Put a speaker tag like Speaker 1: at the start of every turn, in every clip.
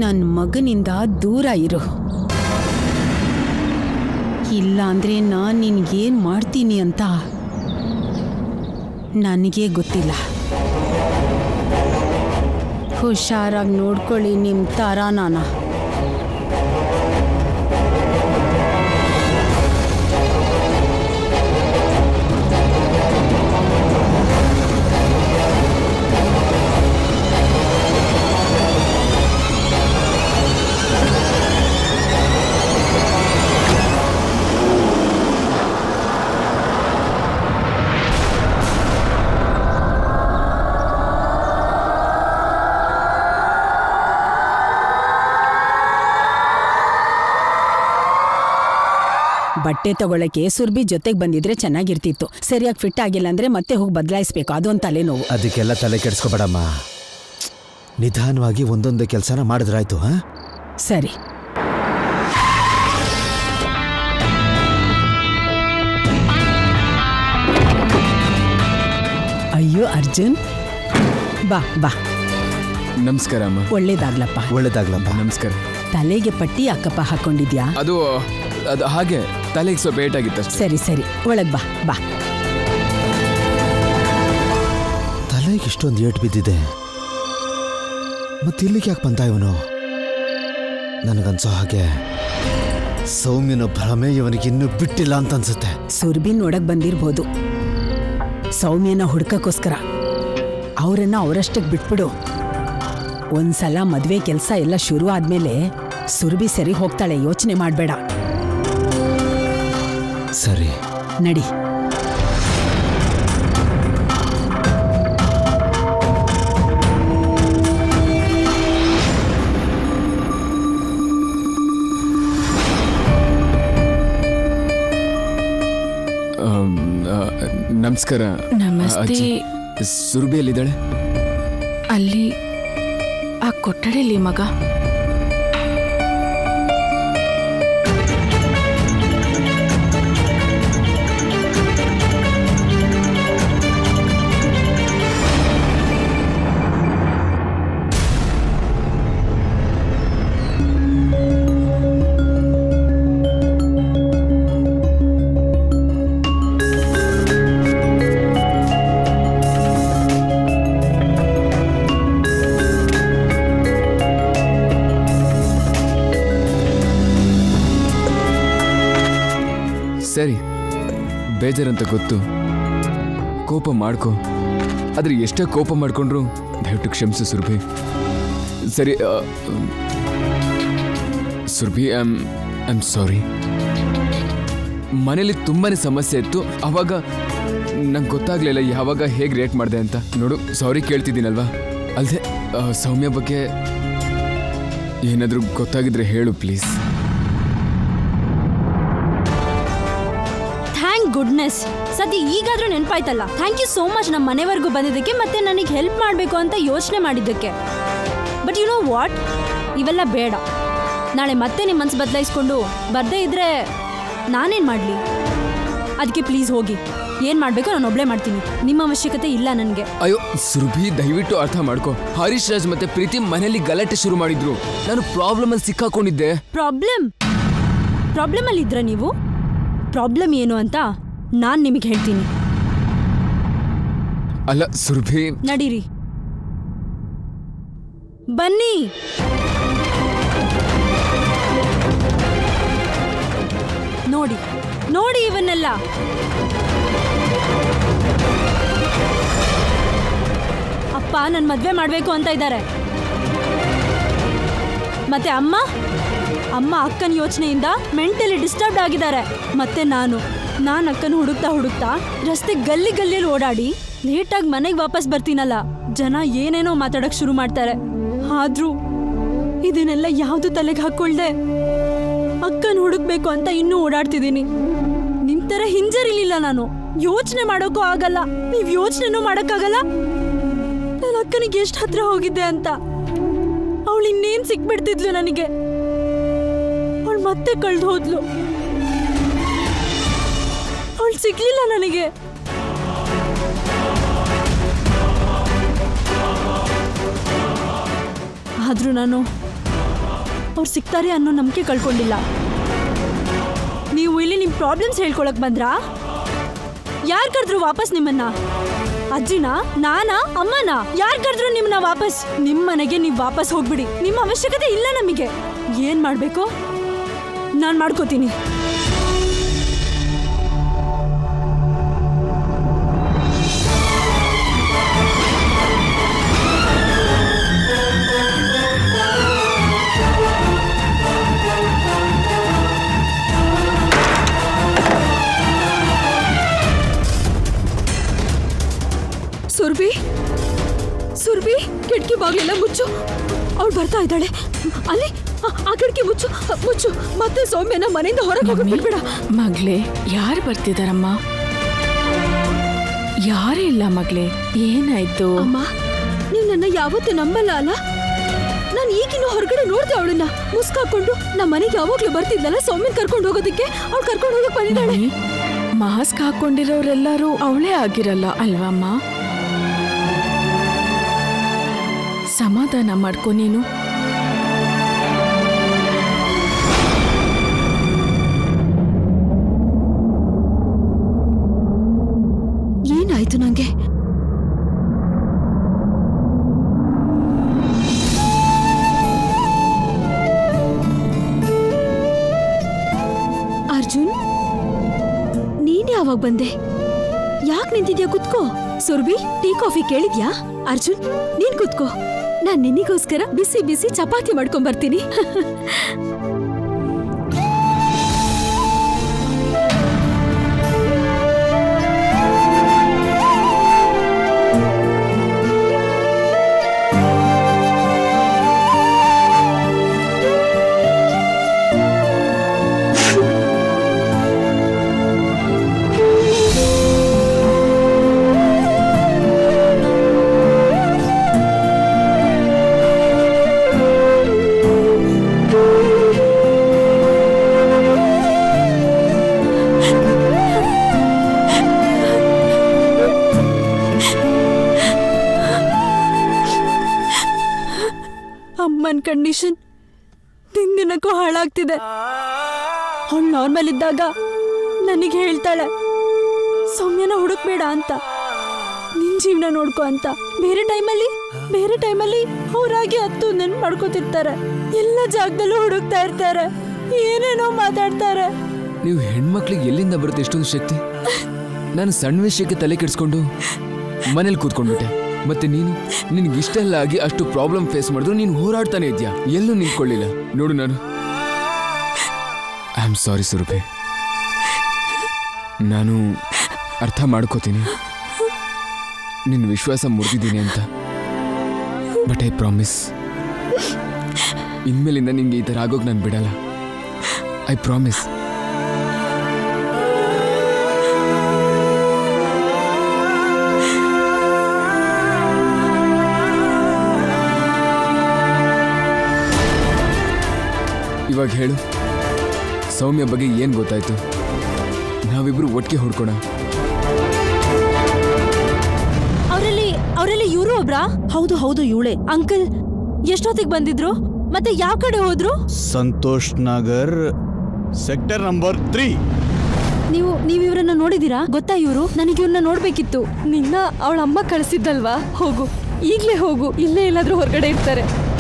Speaker 1: ನನ್ನ ಮಗನಿಂದ ದೂರ ಇರು ಇಲ್ಲ ಅಂದ್ರೆ ನಾನು ನಿನ್ಗೇನು ಮಾಡ್ತೀನಿ ಅಂತ ನನಗೆ ಗೊತ್ತಿಲ್ಲ ಹುಷಾರಾಗಿ ನೋಡ್ಕೊಳ್ಳಿ ನಿಮ್ಮ ತಾರಾನಾನ ಬಟ್ಟೆ ತಗೊಳಕ್ಕೆ ಸುರ್ಬಿ ಜೊತೆಗೆ ಬಂದಿದ್ರೆ ಚೆನ್ನಾಗಿರ್ತಿತ್ತು ಸರಿಯಾಗಿ ಫಿಟ್ ಆಗಿಲ್ಲ ಅಂದ್ರೆ ಮತ್ತೆ ಹೋಗಿ ಬದಲಾಯಿಸ್ಬೇಕು ಅದೊಂದು ತಲೆನೋವು
Speaker 2: ಅದಕ್ಕೆಲ್ಲ ತಲೆ ಕೆಡಿಸ್ಕೊಬೇಡಮ್ಮ ನಿಧಾನವಾಗಿ ಒಂದೊಂದು ಕೆಲಸನ ಮಾಡಿದ್ರಾಯ್ತು ಹಾ
Speaker 1: ಸರಿ ಅಯ್ಯೋ ಅರ್ಜುನ್ ಬಾ ಬಾ
Speaker 3: ನಮಸ್ಕಾರ ಅಮ್ಮ
Speaker 1: ಒಳ್ಳೇದಾಗ್ಲಪ್ಪ
Speaker 2: ಒಳ್ಳೇದಾಗ್ಲಮ್ಮ
Speaker 3: ನಮಸ್ಕಾರ
Speaker 1: ತಲೆಗೆ ಪಟ್ಟಿ ಅಕ್ಕಪ್ಪ ಹಾಕೊಂಡಿದ್ಯಾ
Speaker 3: ಅದು ಅದು ಹಾಗೆ ತಲೆಗೆ ಸ್ವಲ್ಪ ಏಟಾಗಿತ್ತಷ್ಟೇ
Speaker 1: ಸರಿ ಸರಿ ಒಳಗ್ ಬಾ ಬಾ
Speaker 2: ತಲೆಗೆ ಇಷ್ಟೊಂದು ಏಟು ಬಿದ್ದಿದೆ ಮತ್ತೆ ಇಲ್ಲಿಗೆ ಯಾಕೆ ಬಂದ ಇವನು ನನಗನ್ಸೋ ಹಾಗೆ ಸೌಮ್ಯನ ಭ್ರಮೆ ಇವನಿಗೆ ಇನ್ನೂ ಬಿಟ್ಟಿಲ್ಲ ಅಂತ ಅನ್ಸುತ್ತೆ
Speaker 1: ಸುರ್ಬಿನ್ ನೋಡಕ್ ಬಂದಿರ್ಬೋದು ಸೌಮ್ಯನ ಹುಡ್ಕಕ್ಕೋಸ್ಕರ ಅವರನ್ನ ಅವರಷ್ಟಕ್ಕೆ ಬಿಟ್ಬಿಡು ಒಂದ್ಸಲ ಮದ್ವೆ ಕೆಲಸ ಎಲ್ಲ ಶುರು ಆದ್ಮೇಲೆ ಸುರ್ಬಿ ಸರಿ ಹೋಗ್ತಾಳೆ ಯೋಚನೆ ಮಾಡಬೇಡ
Speaker 2: ಸರಿ
Speaker 1: ನಡಿ
Speaker 3: ಆಮ್, ಆ, ನಮಸ್ಕಾರ
Speaker 4: ನಮಸ್ತೆ.
Speaker 3: ಅಜ್ಜಿ. ಸುರಭಿ ಎಲ್ಲಿದ್ದಾಳೆ
Speaker 4: ಅಲ್ಲಿ ಆ ಕೊಠಡಿಲಿ ಮಗ
Speaker 3: ಸರಿ ಬೇಜಾರಂತ ಗೊತ್ತು ಕೋಪ ಮಾಡ್ಕೋ ಆದ್ರೆ ಎಷ್ಟೇ ಕೋಪ ಮಾಡ್ಕೊಂಡ್ರು ದಯವಿಟ್ಟು ಕ್ಷಮಿಸು ಸುರ್ಭಿ ಸರಿ ಆ, ಮ್, Surbhi I am I am sorry ಮನೇಲಿ ತುಂಬಾನೇ ಸಮಸ್ಯೆ ಇತ್ತು ಅವಾಗ ನಂಗೆ ಗೊತ್ತಾಗ್ಲಿಲ್ಲ ಯಾವಾಗ ಹೇಗೆ ರೇಟ್ ಮಾಡಿದೆ ಅಂತ ನೋಡು ಸಾರಿ ಕೇಳ್ತಿದ್ದೀನಲ್ವಾ ಅಲ್ಲದೆ ಸೌಮ್ಯ ಬಗ್ಗೆ ಏನಾದರೂ ಗೊತ್ತಾಗಿದ್ರೆ ಹೇಳು ಪ್ಲೀಸ್
Speaker 5: ಥ್ಯಾಂಕ್ ಗುಡ್ನೆಸ್ ಸದ್ಯ ಈಗಾದ್ರೂ ನೆನಪಾಯ್ತಲ್ಲ ಥ್ಯಾಂಕ್ ಯು ಸೋ ಮಚ್ ನಮ್ಮ ಮನೆವರೆಗೂ ಬಂದಿದ್ದಕ್ಕೆ ಮತ್ತೆ ನನಗೆ ಹೆಲ್ಪ್ ಮಾಡಬೇಕು ಅಂತ ಯೋಚನೆ ಮಾಡಿದ್ದಕ್ಕೆ ಬಟ್ ಯು ನೋ ವಾಟ್ ಇವೆಲ್ಲ ಬೇಡ ನಾಳೆ ಮತ್ತೆ ನಿಮ್ಮ ಮನ್ಸು ಬದಲಾಯಿಸ್ಕೊಂಡು ಬರ್ದೇ ಇದ್ರೆ ನಾನೇನು ಮಾಡಲಿ ಅದಕ್ಕೆ ಪ್ಲೀಸ್ ಹೋಗಿ ಏನು ಮಾಡಬೇಕು ನಾನು ಒಬ್ಳೆ ಮಾಡ್ತೀನಿ ನಿಮ್ಮ ಅವಶ್ಯಕತೆ ಇಲ್ಲ ನನಗೆ
Speaker 3: ಅಯ್ಯೋ ಸುರಭಿ ದಯವಿಟ್ಟು ಅರ್ಥ ಮಾಡ್ಕೋ ಹರೀಶ್ ರಾಜ್ ಮತ್ತೆ ಪ್ರೀತಿ ಮನೆಯಲ್ಲಿ ಗಲಾಟೆ ಶುರು ಮಾಡಿದ್ರು ನಾನು ಪ್ರಾಬ್ಲಮ್ ಅಲ್ಲಿ ಸಿಕ್ಕಾಕೊಂಡಿದ್ದೆ
Speaker 5: ಪ್ರಾಬ್ಲಮ್ ಪ್ರಾಬ್ಲಮಲ್ಲಿ ಇದ್ರ ನೀವು ಪ್ರಾಬ್ಲಮ್ ಏನು ಅಂತ ನಾನು ನಿಮಗೆ ಹೇಳ್ತೀನಿ
Speaker 3: ಅಲ್ಲ ಸುರಭಿ
Speaker 5: ನಡೀರಿ ಬನ್ನಿ ನೋಡಿ ನೋಡಿ ಇವನ್ನೆಲ್ಲ ಅಪ್ಪ ನನ್ನ ಮದ್ವೆ ಮಾಡ್ಬೇಕು ಅಂತ ಇದ್ದಾರೆ ಮತ್ತೆ ಅಮ್ಮ ಅಮ್ಮ ಅಕ್ಕನ ಯೋಚನೆಯಿಂದ ಮೆಂಟಲಿ ಡಿಸ್ಟರ್ಬ್ಡ್ ಆಗಿದ್ದಾರೆ ಮತ್ತೆ ನಾನು ನಾನು ಅಕ್ಕನ ಹುಡುಕ್ತಾ ಹುಡುಕ್ತಾ ರಸ್ತೆ ಗಲ್ಲಿ ಗಲ್ಲಿಯಲ್ಲಿ ಓಡಾಡಿ ಲೇಟಾಗಿ ಮನೆಗೆ ವಾಪಸ್ ಬರ್ತೀನಲ್ಲ ಜನ ಏನೇನೋ ಮಾತಾಡಕ್ ಶುರು ಮಾಡ್ತಾರೆ ಆದ್ರೂ ಇದನ್ನೆಲ್ಲ ಯಾವ್ದು ತಲೆಗೆ ಹಾಕೊಳ್ದೆ ಅಕ್ಕನ ಹುಡುಕ್ಬೇಕು ಅಂತ ಇನ್ನೂ ಓಡಾಡ್ತಿದ್ದೀನಿ ನಿಮ್ ತರ ಹಿಂಜರಿಲಿಲ್ಲ ನಾನು ಯೋಚನೆ ಮಾಡೋಕ್ಕೂ ಆಗಲ್ಲ ನೀವ್ ಯೋಚನೆನೂ ಮಾಡಕ್ಕಾಗಲ್ಲ ನನ್ನ ಅಕ್ಕನಿಗೆ ಎಷ್ಟು ಹತ್ರ ಹೋಗಿದ್ದೆ ಅಂತ ಅವಳು ಇನ್ನೇನ್ ಸಿಕ್ಬಿಡ್ತಿದ್ಲು ನನಗೆ ಅವಳು ಮತ್ತೆ ಕಳ್ದು ಹೋದ್ಲು ಅವಳು ಸಿಗ್ಲಿಲ್ಲ ನನಗೆ ಆದ್ರೂ ನಾನು ಅವ್ರು ಸಿಗ್ತಾರೆ ಅನ್ನೋ ನಂಬಿಕೆ ಕಳ್ಕೊಂಡಿಲ್ಲ ನೀವು ಇಲ್ಲಿ ನಿಮ್ಮ ಪ್ರಾಬ್ಲಮ್ಸ್ ಹೇಳ್ಕೊಳಕ್ ಬಂದ್ರಾ ಯಾರು ಕರೆದ್ರು ವಾಪಸ್ ನಿಮ್ಮನ್ನ ಅಜ್ಜಿನ ನಾನಾ ಅಮ್ಮನ ಯಾರು ಕರೆದ್ರು ನಿಮ್ಮನ್ನ ವಾಪಸ್ ನಿಮ್ಮ ಮನೆಗೆ ನೀವು ವಾಪಸ್ ಹೋಗ್ಬಿಡಿ ನಿಮ್ಮ ಅವಶ್ಯಕತೆ ಇಲ್ಲ ನಮಗೆ ಏನ್ ಮಾಡ್ಬೇಕು ನಾನು ಮಾಡ್ಕೋತೀನಿ ಸುರ್ಬಿ ಸುರ್ಬಿ ಕಿಟಕಿ ಬಾಗ್ಲೆಲ್ಲ ಮುಚ್ಚು ಅವಳು ಬರ್ತಾ ಇದ್ದಾಳೆ ಅಲ್ಲಿ ಆ- ಆ ಕಿಟಕಿ ಮುಚ್ಚು ಮುಚ್ಚು ಮತ್ತೆ ಸೌಮ್ಯನ ಮನೆಯಿಂದ ಹೊರಗೆ ಹೋಗಿ ಬಿಡ್ಬೇಡ
Speaker 4: ಮಗ್ಲೆ ಯಾರು ಬರ್ತಿದಾರಮ್ಮ ಯಾರೇ ಇಲ್ಲ ಮಗ್ಲೆ ಏನಾಯ್ತು
Speaker 5: ಅಮ್ಮ ನೀವು ನನ್ನ ಯಾವತ್ತೂ ನಂಬಲ್ಲ ಅಲ್ಲ ನಾನು ಈಗಿನ ಹೊರಗಡೆ ನೋಡ್ದೆ ಅವಳನ್ನ ಮುಸ್ಕಾಕೊಂಡು ನಮ್ಮ ಮನೆಗೆ ಯಾವಾಗ್ಲೂ ಬರ್ತಿದ್ಲಲ್ಲ ಸೌಮ್ಯನ್ ಕರ್ಕೊಂಡು ಹೋಗೋದಕ್ಕೆ ಅವಳು ಕರ್ಕೊಂಡು ಹೋಗಕ್ ಬಂದಿದ್ದಾಳೆ
Speaker 4: ಮಮ್ಮಿ, ಮಾಸ್ಕ್ ಹಾಕೊಂಡಿರೋರೆಲ್ಲರೂ ಅವಳೇ ಆಗಿರಲ್ಲ ಅಲ್ವಮ್ಮ ಸಮಾಧಾನ ಮಾಡ್ಕೊ ನೀನು
Speaker 5: ಏನಾಯ್ತು ನಂಗೆ ಅರ್ಜುನ್ ನೀನ್ ಯಾವಾಗ ಬಂದೆ ಯಾಕೆ ನಿಂತಿದ್ಯಾ ಕುತ್ಕೋ ಸುರ್ಬಿ ಟೀ ಕಾಫಿ ಕೇಳಿದ್ಯಾ ಅರ್ಜುನ್ ನೀನ್ ಕುತ್ಕೋ ನಾನ್ ನಿನ್ನಿಗೋಸ್ಕರ ಬಿಸಿ ಬಿಸಿ ಚಪಾತಿ ಮಾಡ್ಕೊಂಡ್ ಬರ್ತೀನಿ ಅಮ್ಮನ್ ಕಂಡೀಷನ್ ದಿನ ದಿನಕ್ಕೂ ಹಾಳಾಗ್ತಿದೆ ಅವಳು ನಾರ್ಮಲ್ ಇದ್ದಾಗ ನನಗೆ ಹೇಳ್ತಾಳೆ ಸೌಮ್ಯನ ಹುಡುಕ್ಬೇಡ ಅಂತ ನಿನ್ ಜೀವನ ನೋಡ್ಕೊ ಅಂತ ಬೇರೆ ಟೈಮಲ್ಲಿ ಬೇರೆ ಟೈಮಲ್ಲಿ ಅವರಾಗಿ ಹತ್ತು ನೆನ್ಪು ಮಾಡ್ಕೋತಿರ್ತಾರೆ ಎಲ್ಲ ಜಾಗದಲ್ಲೂ ಹುಡುಕ್ತಾ ಇರ್ತಾರೆ ಏನೇನೋ ಮಾತಾಡ್ತಾರೆ
Speaker 3: ನೀವು ಹೆಣ್ಮಕ್ಳಿಗೆ ಎಲ್ಲಿಂದ ಬರುತ್ತೆ ಇಷ್ಟೊಂದು ಶಕ್ತಿ ನಾನು ಸಣ್ಣ ವಿಷಯಕ್ಕೆ ತಲೆ ಕೆಡಿಸ್ಕೊಂಡು ಮನೇಲಿ ಕೂತ್ಕೊಂಡ್ಬಿಟ್ಟೆ ಮತ್ತೆ ನೀನು ನಿನ್ಗೆ ಇಷ್ಟೆಲ್ಲ ಆಗಿ ಅಷ್ಟು ಪ್ರಾಬ್ಲಮ್ ಫೇಸ್ ಮಾಡಿದ್ರು ನೀನು ಹೋರಾಡ್ತಾನೆ ಇದೆಯಾ ಎಲ್ಲೂ ನಿಂತ್ಕೊಳ್ಳಿಲ್ಲ ನೋಡು ನಾನು ಐ ಆಮ್ ಸಾರಿ ಸುರಭಿ ನಾನು ಅರ್ಥ ಮಾಡ್ಕೋತೀನಿ ನಿನ್ನ ವಿಶ್ವಾಸ ಮುರಿದಿದ್ದೀನಿ ಅಂತ ಬಟ್ ಐ ಪ್ರಾಮಿಸ್ ಇನ್ಮೇಲಿಂದ ನಿಂಗೆ ಈ ಥರ ಆಗೋಗಿ ನಾನು ಬಿಡಲ್ಲ ಐ ಪ್ರಾಮಿಸ್ ಇವಾಗ ಹೇಳು ಸೌಮ್ಯ ಬಗ್ಗೆ ಏನು ಗೊತ್ತಾಯ್ತು ನಾವಿಬ್ರು ಒಟ್ಟಿಗೆ ಹೊಡ್ಕೋಣ
Speaker 5: ಅವರಲ್ಲಿ ಅವರಲ್ಲಿ ಇವರು ಒಬ್ರಾ ಹೌದು ಹೌದು ಇವಳೆ ಅಂಕಲ್ ಎಷ್ಟೊತ್ತಿಗೆ ಬಂದಿದ್ರು ಮತ್ತೆ ಯಾವ ಕಡೆ ಹೋದ್ರು
Speaker 6: Santosh Nagar sector number three
Speaker 5: ನೀವು ನೀವು ಇವ್ರನ್ನ ನೋಡಿದೀರಾ ಗೊತ್ತಾ ಇವರು ನನಗೆ ಇವ್ರನ್ನ ನೋಡ್ಬೇಕಿತ್ತು ನಿನ್ನ ಅವಳ ಅಮ್ಮ ಕಳಿಸಿದ್ದಲ್ವಾ ಹೋಗು ಈಗ್ಲೇ ಹೋಗು ಇಲ್ಲೇ ಎಲ್ಲಾದ್ರೂ ಹೊರಗಡೆ ಇರ್ತಾರೆ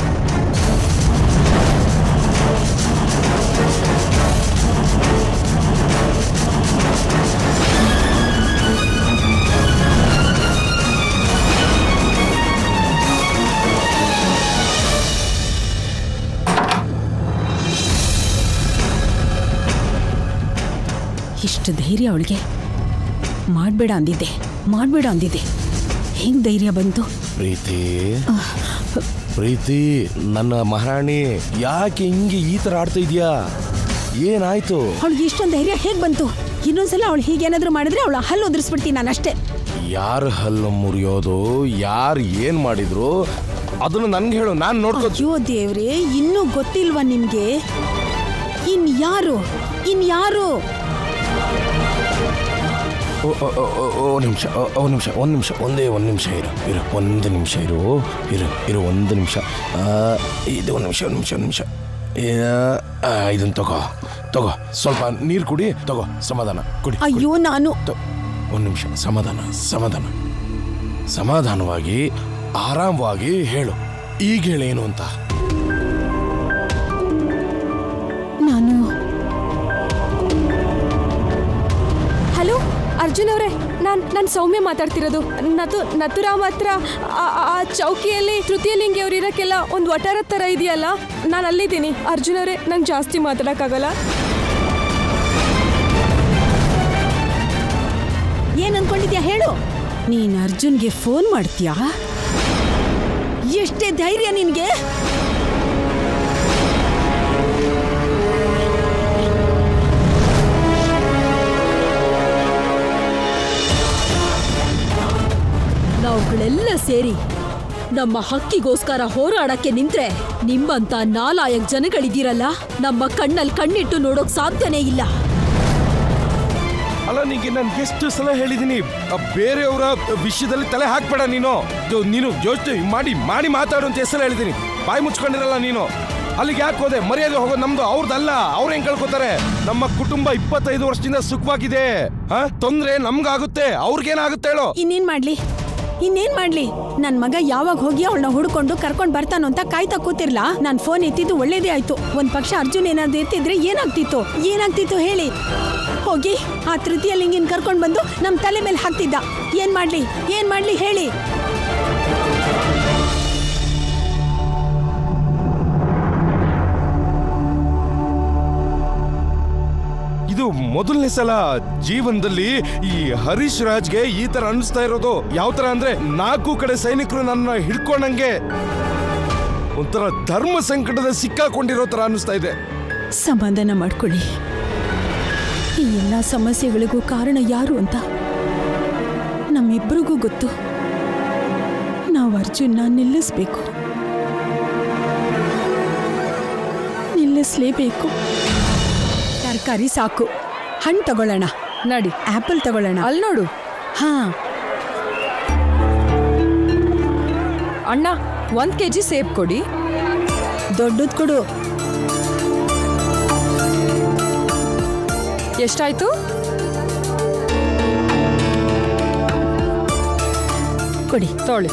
Speaker 1: ಇಷ್ಟು ಧೈರ್ಯ ಅವಳಿಗೆ ಮಾಡಬೇಡ ಅಂದಿದ್ದೆ ಮಾಡಬೇಡ ಅಂದಿದ್ದೆ ಹೆಂಗ್ ಧೈರ್ಯ ಬಂತು
Speaker 7: ಪ್ರೀತಿ ಪ್ರೀತಿ ನನ್ನ ಮಹಾರಾಣಿ ಯಾಕೆ ಹಿಂಗೆ ಈ ತರ ಆಡ್ತಾ ಇದೀಯಾ ಏನಾಯ್ತು
Speaker 1: ಅವಳಿಗೆ ಇಷ್ಟೊಂದು ಧೈರ್ಯ ಹೇಗೆ ಬಂತು ಇನ್ನೊಂದ್ಸಲ ಅವಳು ಹೀಗೇನಾದ್ರೂ ಮಾಡಿದ್ರೆ ಅವಳ ಹಲ್ಲು ಉದುರಿಸ್ಬಿಡ್ತೀನಿ ನಾನು ಅಷ್ಟೇ
Speaker 7: ಯಾರ ಹಲ್ಲು ಮುರಿಯೋದು ಯಾರು ಏನ್ ಮಾಡಿದ್ರು ಅದನ್ನು ನನ್ಗೆ ಹೇಳು ನಾನು ನೋಡ್ಕೋ
Speaker 1: ಅಯ್ಯೋ ದೇವ್ರೆ ಇನ್ನೂ ಗೊತ್ತಿಲ್ವಾ ನಿಮ್ಗೆ ಇನ್ ಯಾರು ಇನ್ ಯಾರು
Speaker 7: ಓ ಓ, ಓ, ಓ, ಓ ನಿಮಿಷ ಓ ಓ, ನಿಮಿಷ ಒಂದು ನಿಮಿಷ ಒಂದೇ ಒಂದು ನಿಮಿಷ ಇರು ಇರು ಒಂದು ನಿಮಿಷ ಇರು ಇರು ಇರು ಒಂದು ನಿಮಿಷ ಆ, ಇದು ಒಂದು ನಿಮಿಷ ಒಂದು ನಿಮಿಷ ಒಂದು ನಿಮಿಷ ಇದನ್ನ ತಗೋ ತಗೋ ಸ್ವಲ್ಪ ನೀರು ಕುಡಿ ತಗೋ ಸಮಾಧಾನ ಕುಡಿ
Speaker 1: ಅಯ್ಯೋ ನಾನು
Speaker 7: ಒಂದು ನಿಮಿಷ ಸಮಾಧಾನ ಸಮಾಧಾನ ಸಮಾಧಾನವಾಗಿ ಆರಾಮವಾಗಿ ಹೇಳು ಈಗ ಹೇಳೇನು ಅಂತ
Speaker 1: ನಾನು
Speaker 8: ಹಲೋ ಅರ್ಜುನ್ ಅವರೇ ನಾನು ನಾನು ಸೌಮ್ಯ ಮಾತಾಡ್ತಿರೋದು ನತು ನಥುರಾಮ್ ಹತ್ರ ಆ- ಆ- ಆ ಚೌಕಿಯಲ್ಲಿ ತೃತೀಯ ಲಿಂಗಿ ಅವ್ರು ಇರೋಕ್ಕೆಲ್ಲ ಒಂದು ವಟಾರ ಥರ ಇದೆಯಲ್ಲ ನಾನು ಅಲ್ಲಿದ್ದೀನಿ ಅರ್ಜುನ್ ಅವರೇ ನಂಗೆ ಜಾಸ್ತಿ ಮಾತಾಡೋಕ್ಕಾಗಲ್ಲ
Speaker 1: ಏನ್ ಅನ್ಕೊಂಡಿದ್ಯಾ ಹೇಳು ನೀನ್ ಅರ್ಜುನ್ಗೆ ಫೋನ್ ಮಾಡ್ತೀಯಾ ಎಷ್ಟೇ ಧೈರ್ಯ ನಿನ್ಗೆ
Speaker 5: ನಾವುಗಳೆಲ್ಲ ಸೇರಿ ನಮ್ಮ ಹಕ್ಕಿಗೋಸ್ಕರ ಹೋರಾಡಕ್ಕೆ ನಿಂತ್ರೆ ನಿಮ್ಮಂತ ನಾಲಾಯಕ್ ಜನಗಳಿದ್ದೀರಲ್ಲ ನಮ್ಮ ಕಣ್ಣಲ್ಲಿ ಕಣ್ಣಿಟ್ಟು ನೋಡೋಕ್ ಸಾಧ್ಯನೇ ಇಲ್ಲ
Speaker 7: ಅಲ್ಲ ನಿಂಗೆ ನಾನು ಎಷ್ಟು ಸಲ ಹೇಳಿದ್ದೀನಿ ಆ ಬೇರೆಯವರ ವಿಷಯದಲ್ಲಿ ತಲೆ ಹಾಕ್ಬೇಡ ನೀನು ಇದು ನೀನು ಯೋಚನೆ ಮಾಡಿ ಮಾಡಿ ಮಾತಾಡು ಅಂತ ಹೆಸರು ಹೇಳಿದ್ದೀನಿ ಬಾಯಿ ಮುಚ್ಕೊಂಡಿರಲ್ಲ ನೀನು ಅಲ್ಲಿಗೆ ಯಾಕೆ ಹೋದೆ ಮರ್ಯಾದೆ ಹೋಗೋದು ನಮ್ದು ಅವ್ರದ್ದಲ್ಲ ಅವ್ರು ಹೆಂಗ್ ಕಳ್ಕೊತಾರೆ ನಮ್ಮ ಕುಟುಂಬ ಇಪ್ಪತ್ತೈದು ವರ್ಷದಿಂದ ಸುಖವಾಗಿದೆ ಹಾ ತೊಂದ್ರೆ ನಮ್ಗಾಗುತ್ತೆ ಅವ್ರಿಗೇನಾಗುತ್ತೆ ಹೇಳೋ
Speaker 1: ಇನ್ನೇನ್ ಮಾಡ್ಲಿ ಇನ್ನೇನ್ ಮಾಡ್ಲಿ ನನ್ ಮಗ ಯಾವಾಗ ಹೋಗಿ ಅವಳನ್ನ ಹುಡ್ಕೊಂಡು ಕರ್ಕೊಂಡ್ ಬರ್ತಾನೋ ಅಂತ ಕಾಯ್ತಾ ಕೂತಿರ್ಲಾ ನಾನ್ ಫೋನ್ ಎತ್ತಿದ್ದು ಒಳ್ಳೇದೇ ಆಯ್ತು ಒಂದ್ ಪಕ್ಷ ಅರ್ಜುನ್ ಏನಾದ್ರು ಎತ್ತಿದ್ರೆ ಏನಾಗ್ತಿತ್ತು ಏನಾಗ್ತಿತ್ತು ಹೇಳಿ ಹೋಗಿ ಆ ತೃತೀಯ ಲಿಂಗಿನ್ ಕರ್ಕೊಂಡ್ ಬಂದು ನಮ್ ತಲೆ ಮೇಲೆ ಹಾಕ್ತಿದ್ದ ಏನ್ ಮಾಡ್ಲಿ ಏನ್ ಮಾಡ್ಲಿ ಹೇಳಿ
Speaker 7: ಇದು ಮೊದಲನೇ ಸಲ ಜೀವನದಲ್ಲಿ ಈ ಹರೀಶ್ ರಾಜ್ಗೆ ಈ ತರ ಅನಿಸ್ತಾ ಇರೋದು ಯಾವ ತರ ಅಂದ್ರೆ ನಾಲ್ಕು ಕಡೆ ಸೈನಿಕರು ನನ್ನ ಹಿಡ್ಕೊಂಡಂಗೆ ಒಂಥರ ಧರ್ಮ ಸಂಕಟದ ಸಿಕ್ಕಾಕೊಂಡಿರೋ ತರ ಅನಿಸ್ತಾ ಇದೆ
Speaker 1: ಸಮಾಧಾನ ಮಾಡ್ಕೊಳ್ಳಿ ಈ ಎಲ್ಲ ಸಮಸ್ಯೆಗಳಿಗೂ ಕಾರಣ ಯಾರು ಅಂತ ನಮ್ಮಿಬ್ಬರಿಗೂ ಗೊತ್ತು ನಾವು ಅರ್ಜುನ್ನ ನಿಲ್ಲಿಸ್ಬೇಕು ನಿಲ್ಲಿಸ್ಲೇಬೇಕು ತರಕಾರಿ ಸಾಕು ಹಣ್ಣು ತಗೊಳ್ಳೋಣ
Speaker 8: ನಡಿ
Speaker 1: ಆಪಲ್ ತಗೊಳ್ಳೋಣ
Speaker 8: ಅಲ್ಲಿ ನೋಡು
Speaker 1: ಹಾ
Speaker 8: ಅಣ್ಣ ಒಂದು ಕೆ ಜಿ ಸೇಬ್ ಕೊಡಿ
Speaker 1: ದೊಡ್ಡದ್ ಕೊಡು
Speaker 8: ಎಷ್ಟಾಯ್ತು
Speaker 1: ಕೊಡಿ
Speaker 8: ತೊಗೊಳ್ಳಿ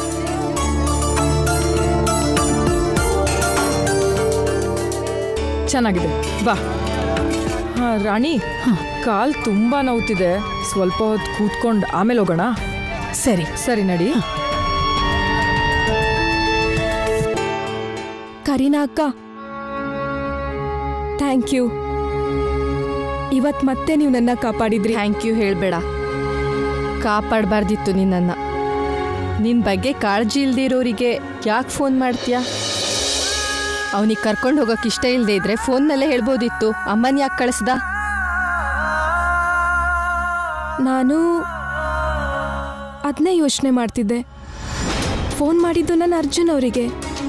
Speaker 8: ಚೆನ್ನಾಗಿದೆ ಬಾ ಹಾ ರಾಣಿ ಕಾಲ್ ತುಂಬಾ ನೋವ್ತಿದೆ ಸ್ವಲ್ಪ ಹೊತ್ತು ಕೂತ್ಕೊಂಡು ಆಮೇಲೆ ಹೋಗೋಣ
Speaker 1: ಸರಿ
Speaker 8: ಸರಿ ನಡಿ ಕರೀನಾ ಅಕ್ಕ ಥ್ಯಾಂಕ್ ಯು ಇವತ್ ಮತ್ತೆ ನೀವು ನನ್ನ ಕಾಪಾಡಿದ್ರಿ
Speaker 4: ಥ್ಯಾಂಕ್ ಯು ಹೇಳಬೇಡ ಕಾಪಾಡಬಾರ್ದಿತ್ತು ನಿನ್ನನ್ನ ನಿನ್ನ ಬಗ್ಗೆ ಕಾಳಜಿ ಇಲ್ದೇ ಇರೋರಿಗೆ ಯಾಕೆ ಫೋನ್ ಮಾಡ್ತೀಯಾ ಅವನಿಗೆ ಕರ್ಕೊಂಡು ಹೋಗೋಕೆ ಇಷ್ಟ ಇಲ್ಲದೆ ಇದ್ರೆ ಫೋನ್ನಲ್ಲೇ ಹೇಳ್ಬೋದಿತ್ತು ಅಮ್ಮನ ಯಾಕೆ ಕಳಿಸ್ದ
Speaker 8: ನಾನು ಅದನ್ನೇ ಯೋಚನೆ ಮಾಡ್ತಿದ್ದೆ ಫೋನ್ ಮಾಡಿದ್ದು ನಾನು ಅರ್ಜುನ್ ಅವರಿಗೆ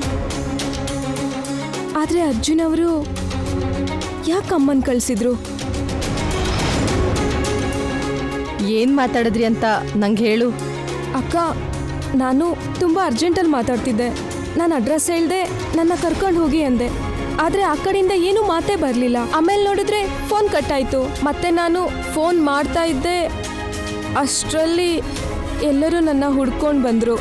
Speaker 8: ಆದರೆ ಅರ್ಜುನ್ ಅವರು ಯಾಕೆ ಅಮ್ಮನ ಕಳಿಸಿದ್ರು
Speaker 4: ಏನು ಮಾತಾಡಿದ್ರಿ ಅಂತ ನಂಗೆ ಹೇಳು
Speaker 8: ಅಕ್ಕ ನಾನು ತುಂಬ ಅರ್ಜೆಂಟಲ್ಲಿ ಮಾತಾಡ್ತಿದ್ದೆ ನಾನು ಅಡ್ರೆಸ್ ಹೇಳ್ದೆ ನನ್ನ ಕರ್ಕೊಂಡು ಹೋಗಿ ಅಂದೆ ಆದರೆ ಆ ಕಡೆಯಿಂದ ಏನೂ ಮಾತೇ ಬರಲಿಲ್ಲ ಆಮೇಲೆ ನೋಡಿದ್ರೆ ಫೋನ್ ಕಟ್ಟಾಯಿತು ಮತ್ತೆ ನಾನು ಫೋನ್ ಮಾಡ್ತಾ ಇದ್ದೆ ಅಷ್ಟರಲ್ಲಿ ಎಲ್ಲರೂ ನನ್ನ ಹುಡ್ಕೊಂಡು ಬಂದರು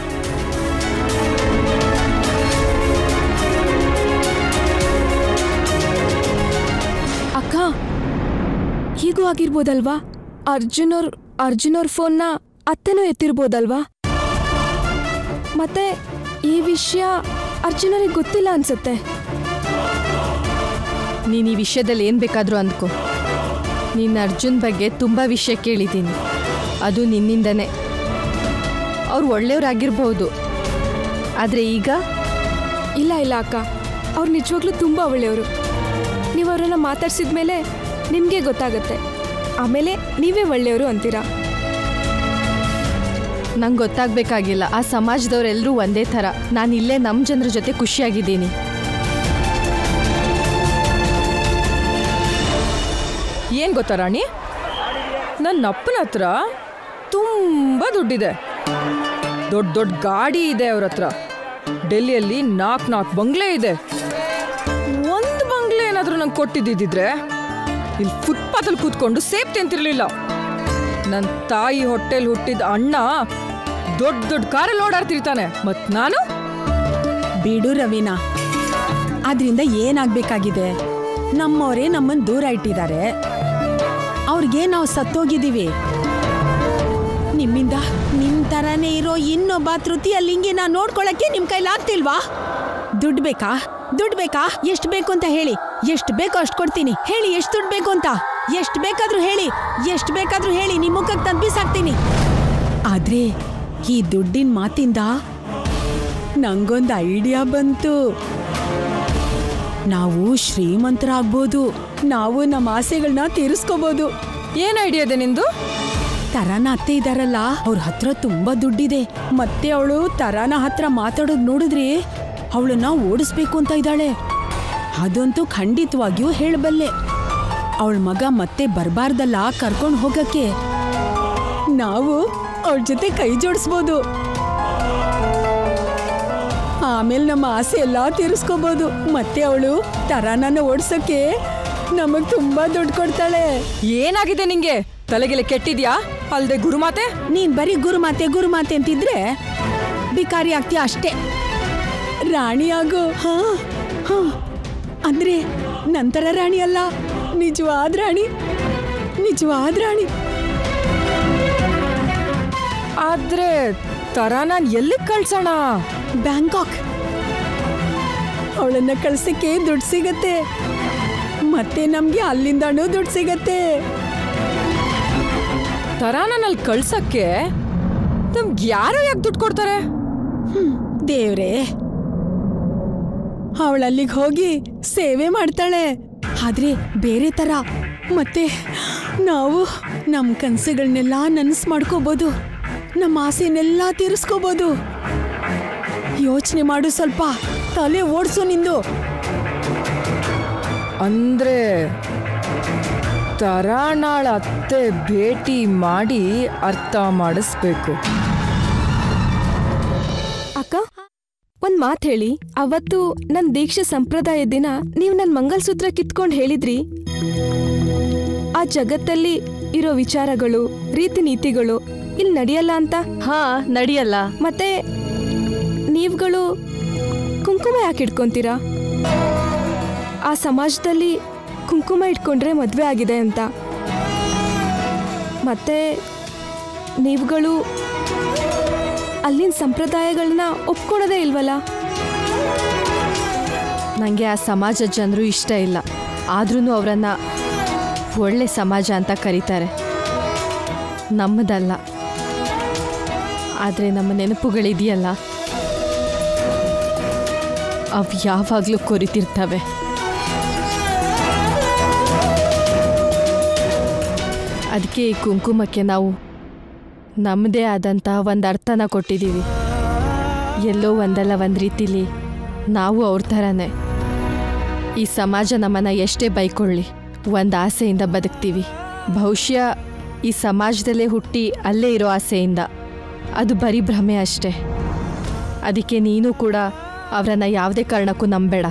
Speaker 8: ಅಕ್ಕ ಹೀಗೂ ಆಗಿರ್ಬೋದಲ್ವಾ ಅರ್ಜುನ್ ಅವ್ರ ಅರ್ಜುನ್ ಅವ್ರ ಫೋನ್ನ ಅತ್ತೆನೂ ಎತ್ತಿರ್ಬೋದಲ್ವಾ ಮತ್ತೆ ಈ ವಿಷಯ ಅರ್ಜುನ್ ಅವ್ರಿಗೆ ಗೊತ್ತಿಲ್ಲ ಅನ್ಸುತ್ತೆ
Speaker 4: ನೀನು ಈ ವಿಷಯದಲ್ಲಿ ಏನು ಬೇಕಾದರೂ ಅಂದ್ಕೊ ನೀನು ಅರ್ಜುನ್ ಬಗ್ಗೆ ತುಂಬ ವಿಷಯ ಕೇಳಿದ್ದೀನಿ ಅದು ನಿನ್ನಿಂದನೇ ಅವ್ರು ಒಳ್ಳೆಯವರಾಗಿರ್ಬಹುದು ಆದರೆ ಈಗ
Speaker 8: ಇಲ್ಲ ಇಲ್ಲ ಅಕ್ಕ ಅವ್ರು ನಿಜವಾಗ್ಲೂ ತುಂಬ ಒಳ್ಳೆಯವರು ನೀವು ಅವರನ್ನ ಮಾತಾಡ್ಸಿದ ಮೇಲೆ ನಿಮಗೆ ಗೊತ್ತಾಗುತ್ತೆ ಆಮೇಲೆ ನೀವೇ ಒಳ್ಳೆಯವರು ಅಂತೀರಾ
Speaker 4: ನಂಗೆ ಗೊತ್ತಾಗಬೇಕಾಗಿಲ್ಲ ಆ ಸಮಾಜದವರೆಲ್ಲರೂ ಒಂದೇ ಥರ ನಾನು ಇಲ್ಲೇ ನಮ್ಮ ಜನರ ಜೊತೆ ಖುಷಿಯಾಗಿದ್ದೀನಿ
Speaker 8: ಏನು ಗೊತ್ತಾ ರಾಣಿ ನನ್ನ ಅಪ್ಪನ ಹತ್ರ ತುಂಬ ದುಡ್ಡಿದೆ ದೊಡ್ಡ ದೊಡ್ಡ ಗಾಡಿ ಇದೆ ಅವ್ರ ಹತ್ರ ಡೆಲ್ಲಿಯಲ್ಲಿ ನಾಲ್ಕು ನಾಲ್ಕು ಬಂಗ್ಲೆ ಇದೆ ಒಂದು ಬಂಗ್ಲೆ
Speaker 9: ಏನಾದರೂ ನಂಗೆ ಕೊಟ್ಟಿದ್ದಿದ್ರೆ ಇಲ್ಲಿ ಫುಟ್ಪಾತಲ್ಲಿ ಕೂತ್ಕೊಂಡು ಸೇಫ್ ತಿಂತಿರ್ಲಿಲ್ಲ ನನ್ನ ತಾಯಿ ಹೊಟ್ಟೆಲ್ ಹುಟ್ಟಿದ ಅಣ್ಣ ದೊಡ್ಡ ದೊಡ್ಡ ಕಾರಲ್ಲಿ ಓಡಾಡ್ತಿರ್ತಾನೆ ಮತ್ ನಾನು
Speaker 1: ಬಿಡು ರವೀನಾ ಅದರಿಂದ ಏನಾಗ್ಬೇಕಾಗಿದೆ ನಮ್ಮವರೇ ನಮ್ಮನ್ನ ದೂರ ಇಟ್ಟಿದ್ದಾರೆ ಅವ್ರಿಗೆ ನಾವು ಸತ್ತೋಗಿದ್ದೀವಿ ನಿಮ್ಮಿಂದ ನಿಮ್ ತರಾನೇ ಇರೋ ಇನ್ನೊಬ್ಬ ತೃತೀಯ ಲಿಂಗಿನ ನೋಡ್ಕೊಳಕ್ಕೆ ನಿಮ್ ಕೈಲಾಗ್ತಿಲ್ವಾ ದುಡ್ಡು ಬೇಕಾ ದುಡ್ಡು ಬೇಕಾ ಎಷ್ಟು ಬೇಕು ಅಂತ ಹೇಳಿ ಎಷ್ಟು ಬೇಕೋ ಅಷ್ಟು ಕೊಡ್ತೀನಿ ಹೇಳಿ ಎಷ್ಟು ದುಡ್ಡು ಬೇಕು ಅಂತ ಎಷ್ಟು ಬೇಕಾದ್ರೂ ಹೇಳಿ ಎಷ್ಟು ಬೇಕಾದ್ರೂ ಹೇಳಿ ನಿಮ್ ಮುಖಕ್ಕೆ ತಂದು ಬಿಸಾಕ್ತೀನಿ ಆದ್ರೆ ಈ ದುಡ್ಡಿನ ಮಾತಿಂದ ನಂಗೊಂದು ಐಡಿಯಾ ಬಂತು ನಾವು ಶ್ರೀಮಂತರಾಗ್ಬೋದು ನಾವು ನಮ್ಮ ಆಸೆಗಳನ್ನ ತೀರಿಸ್ಕೋಬಹುದು
Speaker 9: ಏನ್ ಐಡಿಯಾ ಇದೆ ನಿಂದು
Speaker 1: ತರಾನ ಅತ್ತೆ ಇದಾರಲ್ಲ ಅವ್ರ ಹತ್ರ ತುಂಬಾ ದುಡ್ಡಿದೆ ಮತ್ತೆ ಅವಳು ತರಾನ ಹತ್ರ ಮಾತಾಡೋದ್ ನೋಡಿದ್ರೆ ಅವಳನ್ನ ಓಡಿಸ್ಬೇಕು ಅಂತ ಇದ್ದಾಳೆ ಅದಂತೂ ಖಂಡಿತವಾಗಿಯೂ ಹೇಳಬಲ್ಲೆ ಅವಳ ಮಗ ಮತ್ತೆ ಬರಬಾರ್ದಲ್ಲ ಕರ್ಕೊಂಡು ಹೋಗಕ್ಕೆ ನಾವು ಅವಳ ಜೊತೆ ಕೈ ಜೋಡಿಸ್ಬೋದು ಆಮೇಲೆ ನಮ್ಮ ಆಸೆ ಎಲ್ಲ ತೀರಿಸ್ಕೋಬಹುದು ಮತ್ತೆ ಅವಳು ತರಾನನ್ನ ಓಡ್ಸಕ್ಕೆ ನಮಗ್ ತುಂಬಾ ದುಡ್ಡು ಕೊಡ್ತಾಳೆ
Speaker 9: ಏನಾಗಿದೆ ನಿಂಗೆ ತಲೆಗೆಲೆ ಕೆಟ್ಟಿದ್ಯಾ ಅಲ್ದೆ ಗುರುಮಾತೆ
Speaker 1: ನೀನ್ ಬರೀ ಗುರುಮಾತೆ ಗುರುಮಾತೆ ಅಂತಿದ್ರೆ ಬಿಕಾರಿ ಆಗ್ತೀಯ ಅಷ್ಟೇ ರಾಣಿ ಆಗು ಹಾ ಹಾ ಅಂದ್ರೆ ನಂತರ ರಾಣಿ ಅಲ್ಲ ನಿಜವಾದ ರಾಣಿ ನಿಜವಾದ ರಾಣಿ
Speaker 9: ಆದ್ರೆ ತರ ನಾನ್ ಎಲ್ಲಿಗ್ ಕಳ್ಸೋಣ
Speaker 1: ಬ್ಯಾಂಕಾಕ್ ಅವಳನ್ನ ಕಳ್ಸಕ್ಕೆ ದುಡ್ಡು ಸಿಗತ್ತೆ ಮತ್ತೆ ನಮ್ಗೆ ಅಲ್ಲಿಂದನೂ ದುಡ್ಡು ಸಿಗತ್ತೆ
Speaker 9: ತರಾನಲ್ಲಿ ಕಳ್ಸಕ್ಕೆ ನಮ್ಗೆ ಯಾರೋ ಯಾಕೆ ದುಡ್ಡು ಕೊಡ್ತಾರೆ
Speaker 1: ದೇವ್ರೇ ಅವಳಲ್ಲಿಗೆ ಹೋಗಿ ಸೇವೆ ಮಾಡ್ತಾಳೆ ಆದ್ರೆ ಬೇರೆ ತರ ಮತ್ತೆ ನಾವು ನಮ್ಮ ಕನಸುಗಳನ್ನೆಲ್ಲ ನನಸು ಮಾಡ್ಕೋಬೋದು ನಮ್ಮ ಆಸೆನೆಲ್ಲ ತೀರಿಸ್ಕೋಬೋದು ಯೋಚನೆ ಮಾಡು ಸ್ವಲ್ಪ ತಲೆ ಓಡಿಸು ನಿಂದು
Speaker 9: ಅಂದ್ರೆ ತರಾಣಾಳ ಅತ್ತೆ ಭೇಟಿ ಮಾಡಿ ಅರ್ಥ ಮಾಡಿಸ್ಬೇಕು
Speaker 8: ಅಕ್ಕ ಒಂದ್ ಮಾತ್ ಹೇಳಿ ಅವತ್ತು ನನ್ ದೀಕ್ಷೆ ಸಂಪ್ರದಾಯ ದಿನ ನೀವ್ ನನ್ ಮಂಗಲ್ಸೂತ್ರ ಕಿತ್ಕೊಂಡ್ ಹೇಳಿದ್ರಿ ಆ ಜಗತ್ತಲ್ಲಿ ಇರೋ ವಿಚಾರಗಳು ರೀತಿ ನೀತಿಗಳು ಇಲ್ಲಿ ನಡೆಯಲ್ಲ ಅಂತ
Speaker 4: ಹಾ ನಡಿಯಲ್ಲ
Speaker 8: ಮತ್ತೆ ನೀವ್ಗಳು ಕುಂಕುಮ ಯಾಕೆ ಇಟ್ಕೊಂತೀರಾ ಆ ಸಮಾಜದಲ್ಲಿ ಕುಂಕುಮ ಇಟ್ಕೊಂಡ್ರೆ ಮದ್ವೆ ಆಗಿದೆ ಅಂತ ಮತ್ತೆ ನೀವುಗಳು ಅಲ್ಲಿನ ಸಂಪ್ರದಾಯಗಳನ್ನ ಒಪ್ಕೊಳೋದೇ ಇಲ್ವಲ್ಲ
Speaker 4: ನನಗೆ ಆ ಸಮಾಜದ ಜನರು ಇಷ್ಟ ಇಲ್ಲ ಆದ್ರೂ ಅವರನ್ನು ಒಳ್ಳೆ ಸಮಾಜ ಅಂತ ಕರೀತಾರೆ ನಮ್ಮದಲ್ಲ ಆದರೆ ನಮ್ಮ ನೆನಪುಗಳಿದೆಯಲ್ಲ ಅವು ಯಾವಾಗಲೂ ಕೊರಿತಿರ್ತವೆ ಅದಕ್ಕೆ ಈ ಕುಂಕುಮಕ್ಕೆ ನಾವು ನಮ್ಮದೇ ಆದಂಥ ಒಂದು ಅರ್ಥನ ಕೊಟ್ಟಿದ್ದೀವಿ ಎಲ್ಲೋ ಒಂದಲ್ಲ ಒಂದು ರೀತಿಲಿ ನಾವು ಅವ್ರ ಥರನೇ ಈ ಸಮಾಜ ನಮ್ಮನ್ನು ಎಷ್ಟೇ ಬೈಕೊಳ್ಳಿ ಒಂದು ಆಸೆಯಿಂದ ಬದುಕ್ತೀವಿ ಬಹುಶಃ ಈ ಸಮಾಜದಲ್ಲೇ ಹುಟ್ಟಿ ಅಲ್ಲೇ ಇರೋ ಆಸೆಯಿಂದ ಅದು ಬರೀ ಭ್ರಮೆ ಅಷ್ಟೇ ಅದಕ್ಕೆ ನೀನು ಕೂಡ ಅವರನ್ನು ಯಾವುದೇ ಕಾರಣಕ್ಕೂ ನಂಬೇಡ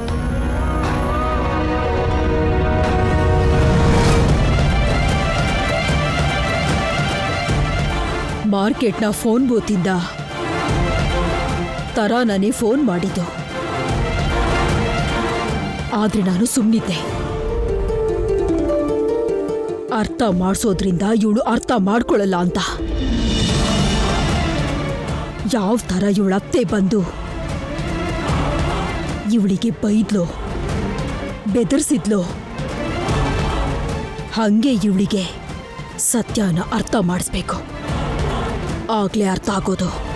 Speaker 10: ಮಾರ್ಕೆಟ್ನ ಫೋನ್ ಬೂತಿಂದ ತರಾನನೇ ಫೋನ್ ಮಾಡಿದ್ದು ಆದ್ರೆ ನಾನು ಸುಮ್ಮನಿದ್ದೆ ಅರ್ಥ ಮಾಡಿಸೋದ್ರಿಂದ ಇವಳು ಅರ್ಥ ಮಾಡ್ಕೊಳ್ಳಲ್ಲ ಅಂತ ಯಾವ ಥರ ಇವಳ ಅತ್ತೆ ಬಂದು ಇವಳಿಗೆ ಬೈದ್ಲೋ ಬೆದರ್ಸಿದ್ಲೋ ಹಂಗೆ ಇವಳಿಗೆ ಸತ್ಯನ ಅರ್ಥ ಮಾಡಿಸ್ಬೇಕು ಆಗ್ಲೇ ಅರ್ಥ ಆಗೋದು